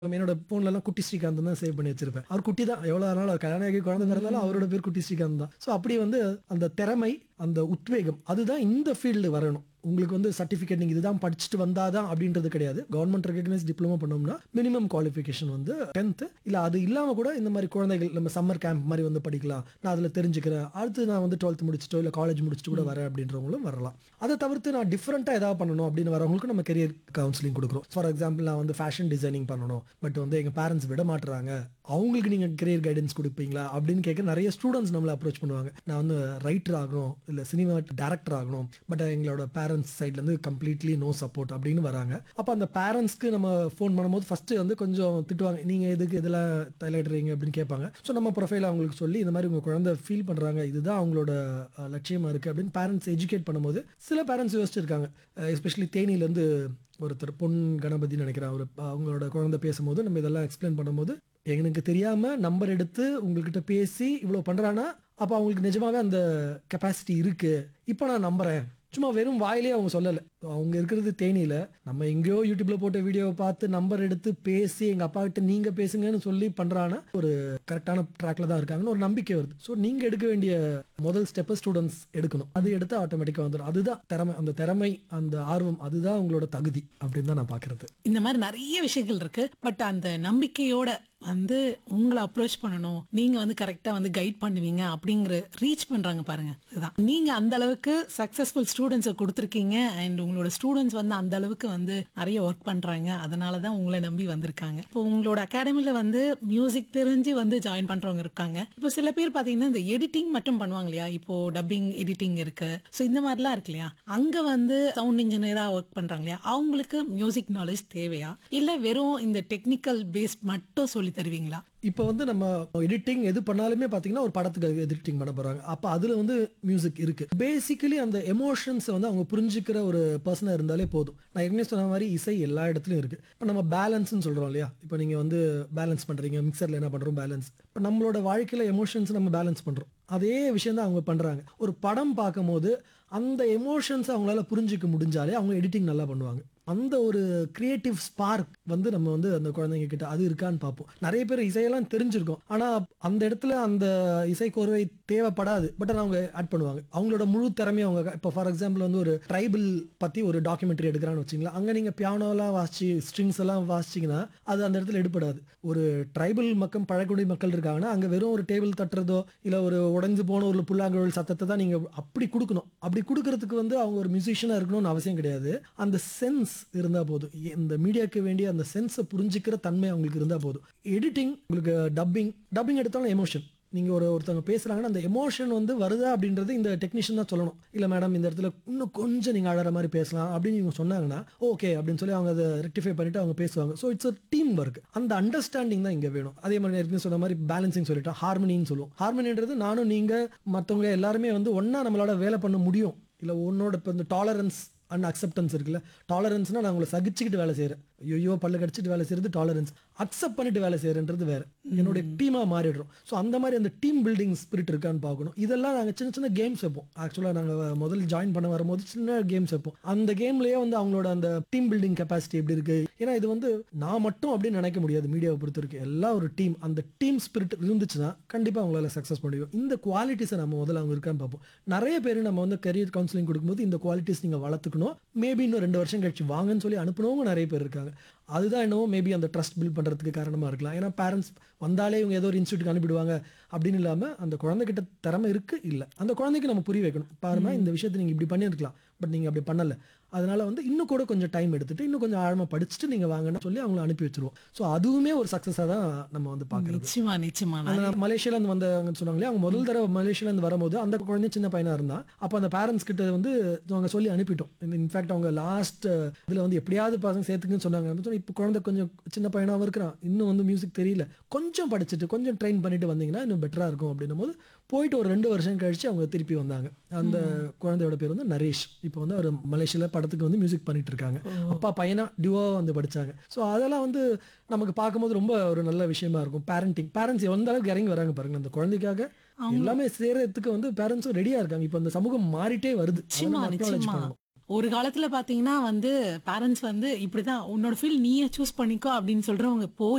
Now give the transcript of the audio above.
என்னோட போன்ல எல்லாம் குட்டி ஸ்ரீகாந்த் தான் சேவ் பண்ணி வச்சிருப்பேன் அவர் குட்டி தான் எவ்வளவு நாள் அவர் கல்யாணம் ஆகி குழந்தை பிறந்தாலும் அவரோட பேர் குட்டி ஸ்ரீகாந்த் தான் ஸோ அப்படி வந்து அந்த திறமை அந்த உத்வேகம் அதுதான் இந்த ஃபீல்டு வரணும் உங்களுக்கு வந்து சர்டிஃபிகேட் நீங்கள் இதுதான் படிச்சுட்டு வந்தாதான் அப்படின்றது கிடையாது கவர்மெண்ட் ரெகக்னைஸ் டிப்ளமோ பண்ணோம்னா மினிமம் குவாலிஃபிகேஷன் வந்து டென்த்து இல்லை அது இல்லாமல் கூட இந்த மாதிரி குழந்தைகள் நம்ம சம்மர் கேம்ப் மாதிரி வந்து படிக்கலாம் நான் அதில் தெரிஞ்சுக்கிறேன் அடுத்து நான் வந்து டுவெல்த் முடிச்சிட்டோ இல்லை காலேஜ் முடிச்சுட்டு கூட வரேன் அப்படின்றவங்களும் வரலாம் அதை தவிர்த்து நான் டிஃப்ரெண்ட்டாக ஏதாவது பண்ணணும் அப்படின்னு வரவங்களுக்கு நம்ம கெரியர் கவுன்சிலிங் கொடுக்குறோம் ஃபார் எக்ஸாம்பிள் நான் வந்து ஃபேஷன் டிசைனிங் பண்ணணும் பட் வந்து எங்கள் பேரண்ட்ஸ் விட மாட்டுறாங்க அவங்களுக்கு நீங்கள் கெரியர் கைடன்ஸ் கொடுப்பீங்களா அப்படின்னு கேட்க நிறைய ஸ்டூடெண்ட்ஸ் நம்மளை அப்ரோச் பண்ணுவாங்க நான் வந்து ரைட்டர் ஆகணும் இல்லை சினிமா டேரக்டர் ஆகணும் பட் எங்களோட பேரண்ட்ஸ் சைட்லேருந்து கம்ப்ளீட்லி நோ சப்போர்ட் அப்படின்னு வராங்க அப்போ அந்த பேரண்ட்ஸ்க்கு நம்ம ஃபோன் பண்ணும்போது ஃபஸ்ட்டு வந்து கொஞ்சம் திட்டுவாங்க நீங்கள் எதுக்கு இதெல்லாம் தலையிடுறீங்க அப்படின்னு கேட்பாங்க ஸோ நம்ம ப்ரொஃபைல் அவங்களுக்கு சொல்லி இந்த மாதிரி உங்கள் குழந்தை ஃபீல் பண்ணுறாங்க இதுதான் அவங்களோட அஹ், லட்சியமா இருக்குது அப்படின்னு பேரண்ட்ஸ் எஜுகேட் பண்ணும்போது சில பேரண்ட்ஸ் யோசிச்சிருக்காங்க எஸ்பெஷலி தேனியிலேருந்து ஒருத்தர் பொன் கணபதினு நினைக்கிறேன் அவர் அவங்களோட குழந்தை பேசும்போது நம்ம இதெல்லாம் எக்ஸ்பிளைன் பண்ணும்போது எனக்கு தெரியாம நம்பர் எடுத்து உங்ககிட்ட பேசி இவ்வளோ பண்றானா அப்போ அவங்களுக்கு நிஜமாவே அந்த கெப்பாசிட்டி இருக்கு இப்போ நான் நம்புறேன் சும்மா வெறும் வாயிலே அவங்க சொல்லலை அவங்க இருக்கிறது தேனியில நம்ம எங்கேயோ யூடியூப்ல போட்ட வீடியோவை பார்த்து நம்பர் எடுத்து பேசி எங்க அப்பா கிட்ட நீங்க பேசுங்கன்னு சொல்லி பண்றானா ஒரு கரெக்டான ட்ராக்ல தான் இருக்காங்கன்னு ஒரு நம்பிக்கை வருது ஸோ நீங்க எடுக்க வேண்டிய முதல் ஸ்டெப்பை ஸ்டூடெண்ட்ஸ் எடுக்கணும் அது எடுத்து ஆட்டோமேட்டிக்காக வந்துடும் அதுதான் திறமை அந்த திறமை அந்த ஆர்வம் அதுதான் உங்களோட தகுதி அப்படின்னு தான் நான் பார்க்கறது இந்த மாதிரி நிறைய விஷயங்கள் இருக்கு பட் அந்த நம்பிக்கையோட வந்து உங்களை அப்ரோச் பண்ணணும் நீங்க வந்து கரெக்டா வந்து கைட் பண்ணுவீங்க அப்படிங்கிற ரீச் பண்றாங்க பாருங்க இதுதான் நீங்க அந்த அளவுக்கு சக்சஸ்ஃபுல் ஸ்டூடெண்ட்ஸை கொடுத்துருக்கீங்க அண்ட் உங்களோட ஸ்டூடெண்ட்ஸ் வந்து அந்த அளவுக்கு வந்து நிறைய ஒர்க் பண்றாங்க அதனால தான் உங்களை நம்பி வந்திருக்காங்க இப்போ உங்களோட அகாடமில வந்து மியூசிக் தெரிஞ்சு வந்து ஜாயின் பண்றவங்க இருக்காங்க இப்போ சில பேர் பாத்தீங்கன்னா இந்த எடிட்டிங் மட்டும் பண்ணுவாங்க இல்லையா இப்போ டப்பிங் எடிட்டிங் இருக்கு ஸோ இந்த மாதிரிலாம் இருக்கு இல்லையா அங்க வந்து சவுண்ட் இன்ஜினியரா ஒர்க் பண்றாங்க இல்லையா அவங்களுக்கு மியூசிக் நாலேஜ் தேவையா இல்ல வெறும் இந்த டெக்னிக்கல் பேஸ் மட்டும் சொல்லி தருவீங்களா இப்போ வந்து நம்ம எடிட்டிங் எது பண்ணாலுமே பார்த்தீங்கன்னா ஒரு படத்துக்கு எடிட்டிங் பண்ண போறாங்க அப்போ அதில் வந்து மியூசிக் இருக்கு பேசிக்கலி அந்த எமோஷன்ஸை வந்து அவங்க புரிஞ்சுக்கிற ஒரு பர்சனாக இருந்தாலே போதும் நான் ஏற்கனவே சொன்ன மாதிரி இசை எல்லா இடத்துலையும் இருக்கு இப்போ நம்ம பேலன்ஸ்னு சொல்றோம் இல்லையா இப்போ நீங்க வந்து பேலன்ஸ் பண்றீங்க மிக்சர்ல என்ன பண்றோம் பேலன்ஸ் இப்போ நம்மளோட வாழ்க்கையில எமோஷன்ஸ் நம்ம பேலன்ஸ் பண்றோம் அதே விஷயம் தான் அவங்க பண்றாங்க ஒரு படம் பார்க்கும்போது அந்த எமோஷன்ஸ் அவங்களால புரிஞ்சுக்க முடிஞ்சாலே அவங்க எடிட்டிங் நல்லா பண்ணுவாங்க அந்த ஒரு கிரியேட்டிவ் ஸ்பார்க் வந்து நம்ம வந்து அந்த குழந்தைங்க கிட்ட அது இருக்கான்னு பார்ப்போம் நிறைய பேர் இசையெல்லாம் தெரிஞ்சிருக்கும் ஆனா அந்த இடத்துல அந்த இசை கோர்வை தேவைப்படாது பட் அவங்க ஆட் பண்ணுவாங்க அவங்களோட முழு திறமையை அவங்க இப்போ ஃபார் எக்ஸாம்பிள் வந்து ஒரு ட்ரைபிள் பத்தி ஒரு டாக்குமெண்ட்ரி எடுக்கிறான்னு வச்சுங்களேன் அங்க நீங்க பியானோலாம் வாசிச்சு ஸ்ட்ரிங்ஸ் எல்லாம் வாசிச்சிங்கன்னா அது அந்த இடத்துல எடுபடாது ஒரு ட்ரைபிள் மக்கள் பழங்குடி மக்கள் இருக்காங்கன்னா அங்க வெறும் ஒரு டேபிள் தட்டுறதோ இல்ல ஒரு உடைஞ்சு போன ஒரு புல்லாங்குழல் சத்தத்தை தான் நீங்க அப்படி கொடுக்கணும் அப்படி கொடுக்கறதுக்கு வந்து அவங்க ஒரு மியூசிஷியனா இருக்கணும்னு அவசியம் கிடையாது அந்த சென்ஸ் இருந்தா போதும் இந்த மீடியாக்கு வேண்டிய அந்த சென்ஸை புரிஞ்சுக்கிற தன்மை அவங்களுக்கு இருந்தா போதும் எடிட்டிங் உங்களுக்கு டப்பிங் டப்பிங் எடுத்தாலும் எமோஷன் நீங்க ஒரு ஒருத்தவங்க பேசுறாங்கன்னா அந்த எமோஷன் வந்து வருதா அப்படின்றது இந்த டெக்னீஷியன் தான் சொல்லணும் இல்ல மேடம் இந்த இடத்துல இன்னும் கொஞ்சம் நீங்க அழற மாதிரி பேசலாம் அப்படின்னு இவங்க சொன்னாங்கன்னா ஓகே அப்படின்னு சொல்லி அவங்க அதை ரெக்டிஃபை பண்ணிட்டு அவங்க பேசுவாங்க so it's a team work அந்த அண்டர்ஸ்டாண்டிங் தான் இங்க வேணும் அதே மாதிரி ஏற்கனவே சொன்ன மாதிரி பேலன்சிங் சொல்லிட்டோம் ஹார்மனின்னு சொல்லுவோம் ஹார்மனின்றது நானும் நீங்க மற்றவங்க எல்லாருமே வந்து ஒண்ணா நம்மளால வேலை பண்ண முடியும் இல்ல உன்னோட இப்போ இந்த டாலரன்ஸ் அண்ட் அக்செப்டன்ஸ் இருக்குல்ல டாலரன்ஸ்னா நான் உங்களை சகிச்சுக்கிட்டு வேலை செய்கிறேன் ஐயோ பல்ல கடிச்சிட்டு வேலை செய்யறது டாலரன்ஸ் அக்செப்ட் பண்ணிட்டு வேலை செய்யறன்றது வேற என்னுடைய டீமாக மாறிடுறோம் ஸோ அந்த மாதிரி அந்த டீம் பில்டிங் ஸ்பிரிட் இருக்கான்னு பார்க்கணும் இதெல்லாம் நாங்கள் சின்ன சின்ன கேம்ஸ் வைப்போம் ஆக்சுவலாக நாங்கள் முதல் ஜாயின் பண்ண வரும்போது சின்ன கேம்ஸ் வைப்போம் அந்த கேம்லயே வந்து அவங்களோட அந்த டீம் பில்டிங் கெப்பாசிட்டி எப்படி இருக்கு ஏன்னா இது வந்து நான் மட்டும் அப்படின்னு நினைக்க முடியாது மீடியாவை பொறுத்த வரைக்கும் எல்லாம் ஒரு டீம் அந்த டீம் ஸ்பிரிட் இருந்துச்சுன்னா கண்டிப்பாக அவங்களால சக்ஸஸ் முடியும் இந்த குவாலிட்டிஸை நம்ம முதல்ல அவங்க இருக்கான்னு பார்ப்போம் நிறைய பேர் நம்ம வந்து கரியர் கவுன்சிலிங் கொடுக்கும்போது இந்த குவாலிட்டிஸ் நீங்கள் வளர்த்துக்கணும் மேபி இன்னும் ரெண்டு வருஷம் கழிச்சு வாங்கன்னு சொல்லி அனுப்புனவங்க நிறைய பேர் இருக்காங்க அதுதான் என்னவோ மேபி அந்த ட்ரஸ்ட் பில்ட் பண்ணுறதுக்கு காரணமாக இருக்கலாம் ஏன்னா பேரண்ட்ஸ் வந்தாலே இவங்க ஏதோ ஒரு இன்ஸ்டியூட்டுக்கு அனுப்பிடுவாங்க அப்படின்னு இல்லாமல் அந்த குழந்தைகிட்ட திறமை இருக்கு இல்லை அந்த குழந்தைக்கு நம்ம புரிய வைக்கணும் பாருமா இந்த விஷயத்தை நீங்கள் இப்படி பண்ணியிருக்கலாம் பட் நீங்கள் அப்படி பண்ணலை அதனால வந்து இன்னும் கூட கொஞ்சம் டைம் எடுத்துட்டு இன்னும் கொஞ்சம் ஆழமா படிச்சுட்டு நீங்க வாங்கன்னு சொல்லி அவங்கள அனுப்பி வச்சிருவோம் ஸோ அதுவுமே ஒரு சக்ஸஸாக தான் நம்ம வந்து பார்க்குறது நிச்சயமா நிச்சயமா அந்த மலேசியால இருந்து வந்தவங்க சொன்னாங்களே அவங்க முதல் தடவை மலேசியால இருந்து வரும்போது அந்த குழந்தை சின்ன பையனா இருந்தா அப்ப அந்த பேரண்ட்ஸ் கிட்ட வந்து அவங்க சொல்லி அனுப்பிட்டோம் இன்ஃபேக்ட் அவங்க லாஸ்ட் இதுல வந்து எப்படியாவது பசங்க சேர்த்துக்குன்னு சொன்னாங்க அப்ப சொன்னா, இப்ப குழந்தை கொஞ்சம் சின்ன பையனாவும் இருக்கிறான் இன்னும் வந்து மியூசிக் தெரியல கொஞ்சம் படிச்சுட்டு கொஞ்சம் ட்ரெயின் பண்ணிட்டு வந்தீங்கன்னா இன்னும் பெட்டரா இருக்கும் அப்படின்னும் போது போயிட்டு ஒரு ரெண்டு வருஷம் கழிச்சு அவங்க திருப்பி வந்தாங்க அந்த குழந்தையோட பேர் வந்து நரேஷ் இப்போ வந்து அவர் மலேசியால படத்துக்கு வந்து மியூசிக் பண்ணிட்டு இருக்காங்க அப்பா பையனா டியூவா வந்து படிச்சாங்க ஸோ அதெல்லாம் வந்து நமக்கு பார்க்கும்போது ரொம்ப ஒரு நல்ல விஷயமா இருக்கும் பேரண்டிங் பேரண்ட்ஸ் எந்த அளவுக்கு இறங்கி வராங்க பாருங்க அந்த குழந்தைக்காக எல்லாமே செய்யறதுக்கு வந்து பேரண்ட்ஸும் ரெடியா இருக்காங்க இப்போ அந்த சமூகம் மாறிட்டே வருது அதை நிச்சயமா நம்ம acknowledge நிச்சயமா பண்ணணும். ஒரு காலத்துல பாத்தீங்கன்னா வந்து பேரண்ட்ஸ் வந்து இப்படிதான் உன்னோட ஃபீல் நீயே சூஸ் பண்ணிக்கோ அப்படின்னு சொல்றவங்க போய்